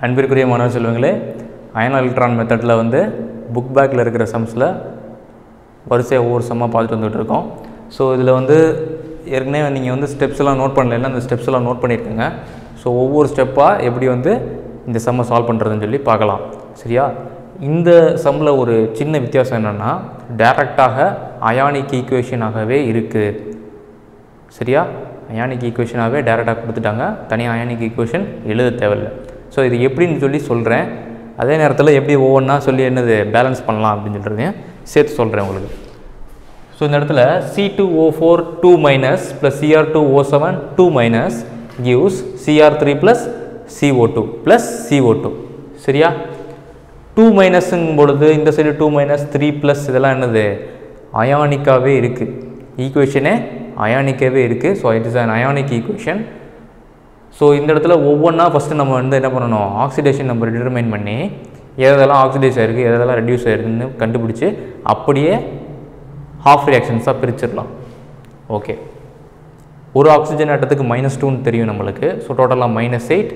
அன்பிற்குரிய மாணவ செல்வங்களே அயன் எலக்ட்ரான் மெத்தடில் வந்து புக் பேக்கில் இருக்கிற சம்ஸில் வரிசையாக ஒவ்வொரு சம்மாக பார்த்துட்டு வந்துட்டு இருக்கோம் ஸோ இதில் வந்து ஏற்கனவே நீங்கள் வந்து ஸ்டெப்ஸ் எல்லாம் நோட் பண்ணலைன்னா அந்த ஸ்டெப்ஸ் எல்லாம் நோட் பண்ணியிருக்கேங்க ஸோ ஒவ்வொரு ஸ்டெப்பாக எப்படி வந்து இந்த சம்மை சால்வ் பண்ணுறதுன்னு சொல்லி பார்க்கலாம் சரியா இந்த சம்மில் ஒரு சின்ன வித்தியாசம் என்னென்னா டைரக்டாக அயானிக் ஈக்குவேஷனாகவே இருக்குது சரியா அயானிக் ஈக்குவேஷனாகவே டேரெக்டாக கொடுத்துட்டாங்க தனியாக அயானிக் ஈக்குவேஷன் எழுத தேவையில்லை ஸோ இது எப்படின்னு சொல்லி சொல்கிறேன் அதே நேரத்தில் எப்படி ஒவ்வொன்றா சொல்லி என்னது பேலன்ஸ் பண்ணலாம் அப்படின்னு சொல்கிறதையும் சேர்த்து சொல்கிறேன் உங்களுக்கு ஸோ இந்த இடத்துல C two O four two minus plus C R two O seven two minus gives C R three plus C O two plus C O two சரியா டூ மைனஸுங்கும் பொழுது இந்த side two minus three plus இதெல்லாம் என்னது அயானிக்காகவே இருக்குது ஈக்குவேஷனே அயானிக்காகவே இருக்குது so it is an ionic equation so இந்த இடத்துல ஒவ்வொன்றா ஃபஸ்ட்டு நம்ம வந்து என்ன பண்ணணும் ஆக்சிடேஷன் நம்பர் டிட்டர்மைன் பண்ணி எதெல்லாம் ஆக்சிடைஸ் ஆகிருக்கு எதெல்லாம் ரெடியூஸ் ஆகிருக்குன்னு கண்டுபிடிச்சி அப்படியே ஹாஃப் ரியாக்ஷன்ஸாக பிரிச்சிடலாம் ஓகே ஒரு ஆக்சிஜன் ஆட்டத்துக்கு மைனஸ் டூன்னு தெரியும் நம்மளுக்கு ஸோ டோட்டலாக மைனஸ் எயிட்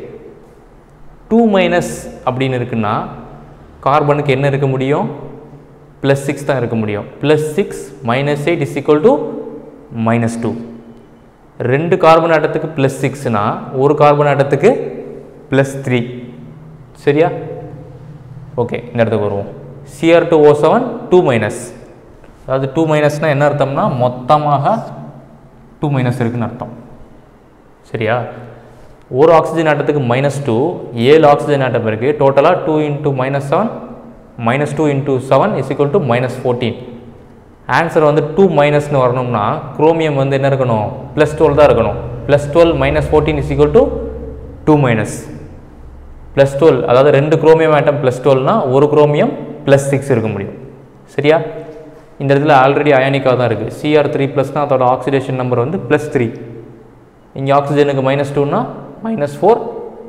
டூ மைனஸ் அப்படின்னு இருக்குன்னா கார்பனுக்கு என்ன இருக்க முடியும் ப்ளஸ் சிக்ஸ் தான் இருக்க முடியும் plus six minus eight is equal to minus two ரெண்டு கார்பன் ஆட்டத்துக்கு ப்ளஸ் சிக்ஸ்னா ஒரு கார்பன் ஆட்டத்துக்கு ப்ளஸ் த்ரீ சரியா ஓகே இந்த இடத்துக்கு வருவோம் C R two O seven two minus அதாவது டூ மைனஸ்னால் என்ன அர்த்தம்னா மொத்தமாக டூ மைனஸ் இருக்குன்னு அர்த்தம் சரியா ஒரு ஆக்சிஜன் ஆட்டத்துக்கு மைனஸ் டூ ஏழு ஆக்சிஜன் ஆட்டம் இருக்குது டோட்டலாக two into minus seven minus two into seven is equal to minus fourteen answer வந்து டூ மைனஸ்னு வரணும்னா குரோமியம் வந்து என்ன இருக்கணும் ப்ளஸ் டுவெல் தான் இருக்கணும் plus twelve minus fourteen is equal to two minus plus twelve அதாவது ரெண்டு குரோமியம் ஆட்டம் ப்ளஸ் டுவெல்னா ஒரு குரோமியம் ப்ளஸ் சிக்ஸ் இருக்க முடியும் சரியா இந்த இடத்துல ஆல்ரெடி அயானிக்காக தான் இருக்குது சிஆர் த்ரீ ப்ளஸ்னால் அதோட ஆக்சிடேஷன் நம்பர் வந்து ப்ளஸ் த்ரீ இங்கே ஆக்சிஜனுக்கு மைனஸ் டூனா மைனஸ் ஃபோர்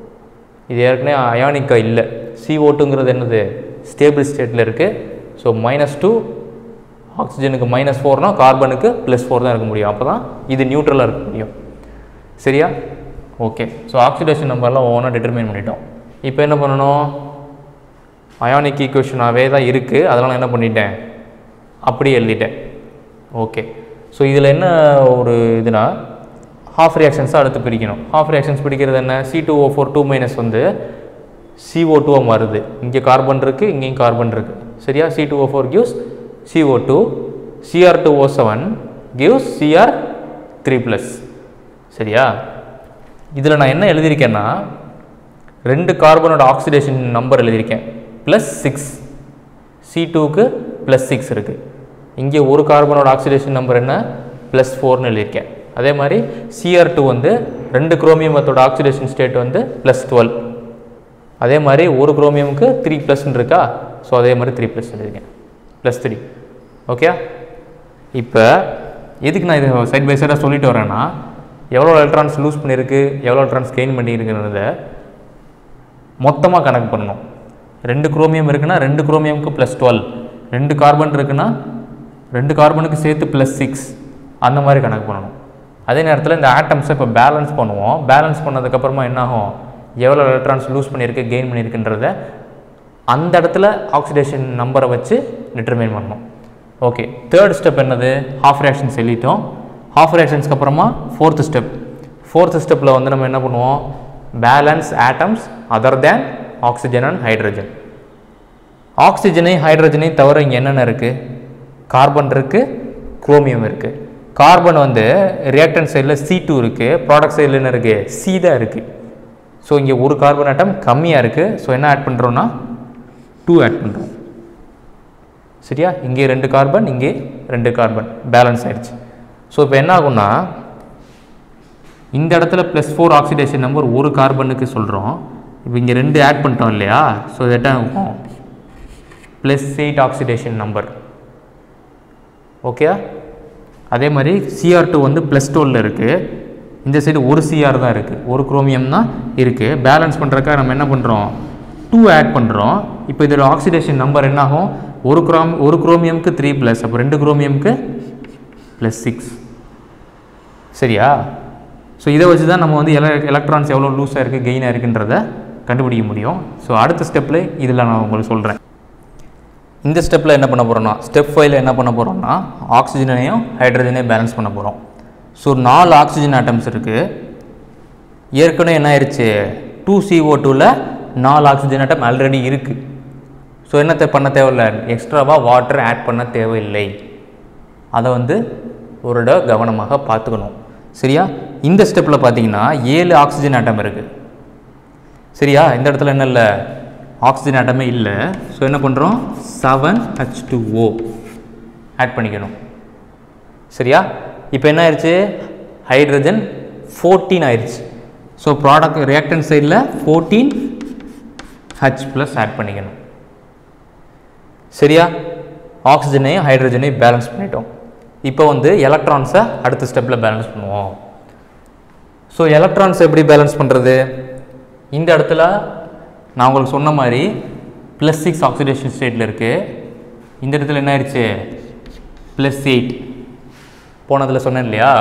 இது ஏற்கனவே அயானிக்கா இல்லை சி ஓட்டுங்கிறது என்னது ஸ்டேபிள் ஸ்டேட்டில் இருக்குது ஸோ மைனஸ் டூ ஆக்சிஜனுக்கு மைனஸ் ஃபோர்னால் கார்பனுக்கு ப்ளஸ் ஃபோர் தான் இருக்க முடியும் அப்போ தான் இது நியூட்ரலாக இருக்க முடியும் சரியா ஓகே ஸோ ஆக்சிடேஷன் நம்பர்லாம் ஒவ்வொன்றா டிட்டர்மைன் பண்ணிட்டோம் இப்போ என்ன பண்ணணும் அயானிக் ஈக்குவேஷனாகவே தான் இருக்குது அதனால் நான் என்ன பண்ணிட்டேன் அப்படியே எழுதிட்டேன் ஓகே ஸோ இதில் என்ன ஒரு இதுனா ஹாஃப் ரியாக்ஷன்ஸாக அடுத்து பிரிக்கணும் ஹாஃப் ரியாக்ஷன்ஸ் பிடிக்கிறது என்ன C two O four two minus வந்து சிஓ டூவாக மாறுது இங்கே கார்பன் இருக்குது இங்கேயும் கார்பன் இருக்குது சரியா C two O four gives C O two C R two O seven gives C R three plus சரியா இதில் நான் என்ன எழுதியிருக்கேன்னா ரெண்டு கார்பனோட ஆக்சிடேஷன் நம்பர் எழுதியிருக்கேன் ப்ளஸ் சிக்ஸ் சி டூக்கு ப்ளஸ் சிக்ஸ் இருக்குது இங்கே ஒரு கார்பனோட ஆக்சிடேஷன் நம்பர் என்ன ப்ளஸ் ஃபோர்னு எழுதியிருக்கேன் அதே மாதிரி சிஆர் டூ வந்து ரெண்டு குரோமியமத்தோட ஆக்சிடேஷன் ஸ்டேட் வந்து ப்ளஸ் டுவெல் அதே மாதிரி ஒரு குரோமியமுக்கு த்ரீ ப்ளஸ்ன்னு இருக்கா ஸோ அதே மாதிரி த்ரீ ப்ளஸ் எழுதிருக்கேன் ப்ளஸ் த்ரீ ஓகே இப்போ எதுக்கு நான் இதை சைட் பை சைடாக சொல்லிட்டு வரேன்னா எவ்வளோ எலக்ட்ரான்ஸ் லூஸ் பண்ணியிருக்கு எவ்வளோ எலக்ட்ரான்ஸ் கெயின் பண்ணியிருக்குன்றத மொத்தமாக கணக்கு பண்ணணும் ரெண்டு குரோமியம் இருக்குன்னா ரெண்டு குரோமியமுக்கு ப்ளஸ் டுவெல் ரெண்டு கார்பன் இருக்குன்னா ரெண்டு கார்பனுக்கு சேர்த்து ப்ளஸ் சிக்ஸ் அந்த மாதிரி கணக்கு பண்ணணும் அதே நேரத்தில் இந்த ஆட்டம்ஸை இப்போ பேலன்ஸ் பண்ணுவோம் பேலன்ஸ் பண்ணதுக்கப்புறமா என்னாகும் எவ்வளோ எலக்ட்ரான்ஸ் லூஸ் பண்ணியிருக்கு கெயின் பண்ணியிருக்குன்றத அந்த இடத்துல ஆக்சிடேஷன் நம்பரை வச்சு டிட்டர்மைன் பண்ணணும் ஓகே தேர்ட் ஸ்டெப் என்னது ஹாஃப் ரியாக்ஷன்ஸ் எழுதிட்டோம் ஹாஃப் ரியாக்ஷன்ஸ்க்கு அப்புறமா ஃபோர்த்து ஸ்டெப் ஃபோர்த்து ஸ்டெப்பில் வந்து நம்ம என்ன பண்ணுவோம் balance atoms other than oxygen and hydrogen ஆக்சிஜனையும் ஹைட்ரஜனையும் தவிர இங்கே என்னென்ன இருக்குது கார்பன் இருக்குது குரோமியம் இருக்குது கார்பன் வந்து ரியாக்டன் சைடில் சி டூ இருக்குது ப்ராடக்ட் சைடில் என்ன இருக்குது சி தான் இருக்குது ஸோ இங்கே ஒரு கார்பன் ஆட்டம் கம்மியாக இருக்குது ஸோ என்ன ஆட் பண்ணுறோன்னா டூ ஆட் பண்ணுறோம் சரியா இங்கே ரெண்டு கார்பன் இங்கே ரெண்டு கார்பன் பேலன்ஸ் ஆயிடுச்சு ஸோ இப்போ என்ன ஆகும்னா இந்த இடத்துல ப்ளஸ் ஃபோர் ஆக்சிடேஷன் நம்பர் ஒரு கார்பனுக்கு சொல்கிறோம் இப்போ இங்கே ரெண்டு ஆட் பண்ணிட்டோம் இல்லையா ஸோ இது என்ன ஆகும் plus eight oxidation number okay அதே மாதிரி சிஆர் டூ வந்து ப்ளஸ் டுவெலில் இருக்குது இந்த சைடு ஒரு சிஆர் தான் இருக்குது ஒரு குரோமியம் தான் இருக்குது பேலன்ஸ் பண்ணுறக்கா நம்ம என்ன பண்ணுறோம் டூ ஆட் பண்ணுறோம் இப்போ இதோட ஆக்சிடேஷன் நம்பர் என்னாகும் ஒரு குரோம் ஒரு குரோமியமுக்கு த்ரீ ப்ளஸ் அப்போ ரெண்டு குரோமியமுக்கு ப்ளஸ் சிக்ஸ் சரியா ஸோ இதை வச்சு தான் நம்ம வந்து எல எலக்ட்ரான்ஸ் எவ்வளோ லூஸாக இருக்குது கெயினாக இருக்குன்றத கண்டுபிடிக்க முடியும் ஸோ அடுத்த ஸ்டெப்பில் இதில் நான் உங்களுக்கு சொல்கிறேன் இந்த ஸ்டெப்பில் என்ன பண்ண போகிறோம்னா ஸ்டெப் ஃபைவ்ல என்ன பண்ண போகிறோம்னா ஆக்சிஜனையும் ஹைட்ரஜனையும் பேலன்ஸ் பண்ண போகிறோம் ஸோ நாலு ஆக்சிஜன் ஆட்டம்ஸ் இருக்குது ஏற்கனவே என்ன ஆயிடுச்சு டூ சிஓ டூவில் நாலு ஆக்சிஜன் ஆட்டம் ஆல்ரெடி இருக்குது ஸோ என்ன தே- பண்ண தேவையில்லை எக்ஸ்ட்ராவாக வாட்டர் ஆட் பண்ண தேவையில்லை அதை வந்து ஒரு இடம் கவனமாக பார்த்துக்கணும் சரியா இந்த ஸ்டெப்பில் பார்த்தீங்கன்னா ஏழு ஆக்சிஜன் ஆட்டம் இருக்குது சரியா இந்த இடத்துல என்ன இல்லை ஆக்சிஜன் ஆட்டமே இல்லை ஸோ என்ன பண்ணுறோம் seven H two O add பண்ணிக்கணும் சரியா இப்போ என்ன ஆயிடுச்சு ஹைட்ரஜன் ஃபோர்டீன் ஆயிடுச்சு ஸோ ப்ராடக்ட் ரியாக்டன் சைடில் ஃபோர்டீன் ஹச் ப்ளஸ் ஆட் பண்ணிக்கணும் சரியா ஆக்சிஜனையும் ஹைட்ரஜனையும் பேலன்ஸ் பண்ணிட்டோம் இப்போ வந்து எலக்ட்ரான்ஸை அடுத்த ஸ்டெப்பில் பேலன்ஸ் பண்ணுவோம் ஸோ எலக்ட்ரான்ஸ் எப்படி பேலன்ஸ் பண்ணுறது இந்த இடத்துல நான் உங்களுக்கு சொன்ன மாதிரி ப்ளஸ் சிக்ஸ் ஆக்சிடேஷன் ஸ்டேட்டில் இருக்குது இந்த இடத்துல என்ன ஆயிடுச்சு ப்ளஸ் எயிட் போனதில் சொன்னேன் இல்லையா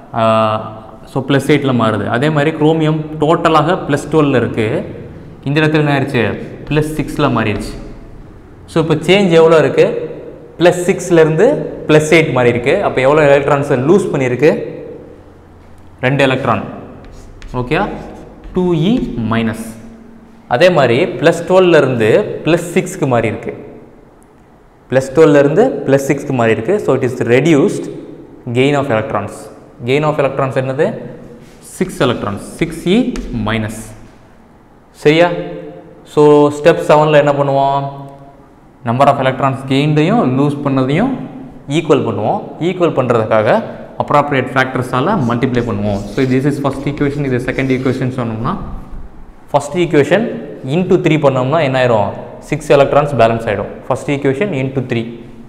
ஸோ ப்ளஸ் எயிட்டில் மாறுது அதே மாதிரி குரோமியம் டோட்டலாக ப்ளஸ் டுவெலில் இருக்குது இந்த இடத்துல என்ன ஆயிடுச்சு ப்ளஸ் சிக்ஸில் மாறிடுச்சு ஸோ இப்போ சேஞ்ச் எவ்வளோ இருக்குது ப்ளஸ் சிக்ஸ்லேருந்து ப்ளஸ் எயிட் மாறி இருக்குது அப்போ எவ்வளோ எலக்ட்ரான்ஸை லூஸ் பண்ணியிருக்கு ரெண்டு electron okay two E minus அதே மாதிரி ப்ளஸ் டுவெல்லேருந்து ப்ளஸ் சிக்ஸ்க்கு மாறி இருக்கு ப்ளஸ் டுவெல்லேருந்து ப்ளஸ் சிக்ஸ்க்கு மாறி இருக்கு so it is reduced gain of electrons gain of electrons என்னது six electrons six E minus சரியா ஸோ ஸ்டெப் செவனில் என்ன பண்ணுவோம் நம்பர் ஆஃப் எலக்ட்ரான்ஸ் கெயின்டையும் லூஸ் பண்ணதையும் ஈக்குவல் பண்ணுவோம் ஈக்குவல் பண்ணுறதுக்காக அப்ராப்ரியேட் ஃபேக்டர்ஸால் மல்டிப்ளை பண்ணுவோம் so this is first equation இது செகண்ட் ஈக்குவேஷன் சொன்னோம்னா ஃபஸ்ட் ஈக்குவேஷன் இன்ட்டு த்ரீ பண்ணோம்னா என்ன ஆயிரும் சிக்ஸ் எலக்ட்ரான்ஸ் பேலன்ஸ் ஆகிடும் first equation into three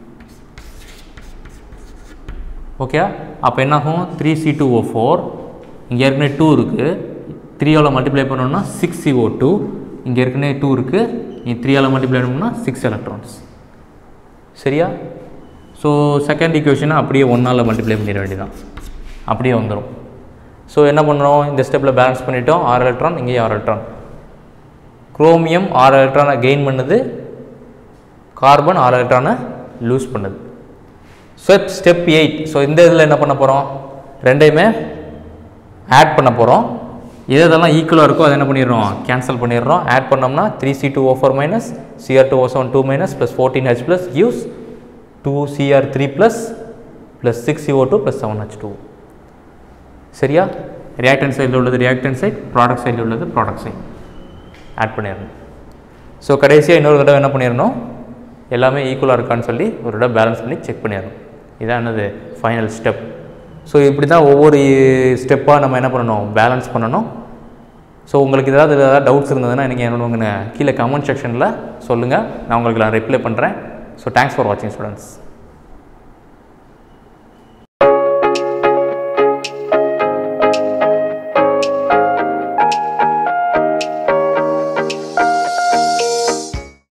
okay அப்போ என்னாகும் three C two O four இங்கே ஏற்கனவே டூ இருக்குது த்ரீயால் மல்டிப்ளை பண்ணோம்னா சிக்ஸ் சி ஓ டூ இங்கே ஏற்கனவே டூ இருக்குது இங்கே த்ரீயால் மல்டிப்ளை பண்ணோம்னா சிக்ஸ் எலக்ட்ரான்ஸ் சரியா ஸோ செகண்ட் ஈக்குவேஷனை அப்படியே ஒன்றால் மல்டிப்ளை பண்ணிட வேண்டியதான் அப்படியே வந்துடும் ஸோ என்ன பண்ணுறோம் இந்த ஸ்டெப்பில் பேலன்ஸ் பண்ணிட்டோம் ஆறு எலக்ட்ரான் இங்கேயும் ஆறு எலக்ட்ரான் குரோமியம் ஆறு எலக்ட்ரானை கெயின் பண்ணுது கார்பன் ஆறு எலக்ட்ரானை லூஸ் பண்ணுது ஸ்டெப் ஸ்டெப் எயிட் ஸோ இந்த இதில் என்ன பண்ண போகிறோம் ரெண்டையுமே ஆட் பண்ண போகிறோம் எது எதெல்லாம் ஈக்குவலாக இருக்கோ அதை என்ன பண்ணிடுறோம் கேன்சல் பண்ணிடுறோம் ஆட் பண்ணோம்னா three C two O four minus C R two O seven two minus plus fourteen H plus use two C R three plus plus six C O two plus seven H two சரியா reactant சைடில் உள்ளது reactant side product சைடில் உள்ளது product side add பண்ணிடணும் ஸோ கடைசியாக இன்னொரு தடவை என்ன பண்ணிடணும் எல்லாமே ஈக்குவலாக இருக்கான்னு சொல்லி ஒரு தடவை பேலன்ஸ் பண்ணி செக் பண்ணிடணும் இதான் என்னது ஃபைனல் ஸ்டெப் ஸோ இப்படி தான் ஒவ்வொரு ஸ்டெப்பாக நம்ம என்ன பண்ணணும் பேலன்ஸ் பண்ணணும் ஸோ உங்களுக்கு ஏதாவது ஏதாவது டவுட்ஸ் இருந்ததுன்னா நீங்கள் என்ன கீழே கமெண்ட் செக்ஷனில் சொல்லுங்கள் நான் உங்களுக்கு நான் ரிப்ளை பண்ணுறேன் ஸோ தேங்க்ஸ் ஃபார் வாட்சிங் ஸ்டூடெண்ட்ஸ்